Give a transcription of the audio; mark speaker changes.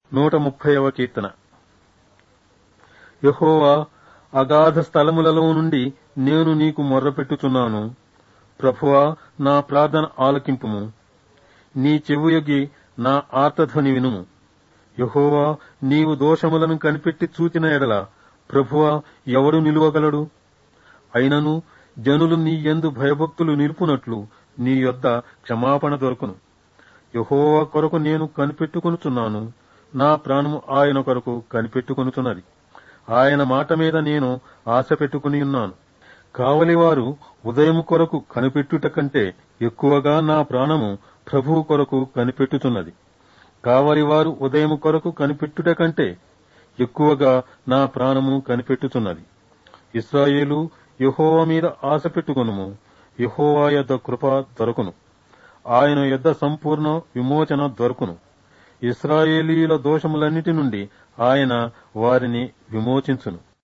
Speaker 1: నూట ముప్పైవ కీర్తన యహోవా అగాధ స్థలములలో నుండి నేను నీకు మొర్రపెట్టుచున్నాను ప్రభువా నా ప్రార్థన ఆలకింపుము నీ చెవుయొగి నా ఆర్తధ్వని వినుము యహోవా నీవు దోషములను కనిపెట్టి చూచిన ఎడల ప్రభువా ఎవడు నిలువగలడు అయినను జనులు నీ యందు భయభక్తులు నిలుపునట్లు నీ యొద్ద క్షమాపణ దొరకును యహోవా కొరకు నేను కనిపెట్టుకొనుచున్నాను నా ప్రాణము ఆయన కొరకు కనిపెట్టుకొనుచున్నది ఆయన మాట మీద నేను ఆశ పెట్టుకుని ఉన్నాను కావలివారు ఉదయం కొరకు కనిపెట్టుట కంటే ఎక్కువగా నా ప్రాణము ప్రభువు కొరకు కనిపెట్టుచున్నది కావలివారు ఉదయం కొరకు కనిపెట్టుట కంటే ఎక్కువగా నా ప్రాణము కనిపెట్టుచున్నది ఇస్రాయేలు యహోవా మీద ఆశ పెట్టుకొనుము యహోవా యొద్ద కృప దొరకును ఆయన యొద్ద సంపూర్ణ విమోచన దొరకును ఇస్రాయేలీల దోషములన్నిటి నుండి ఆయన వారిని విమోచించును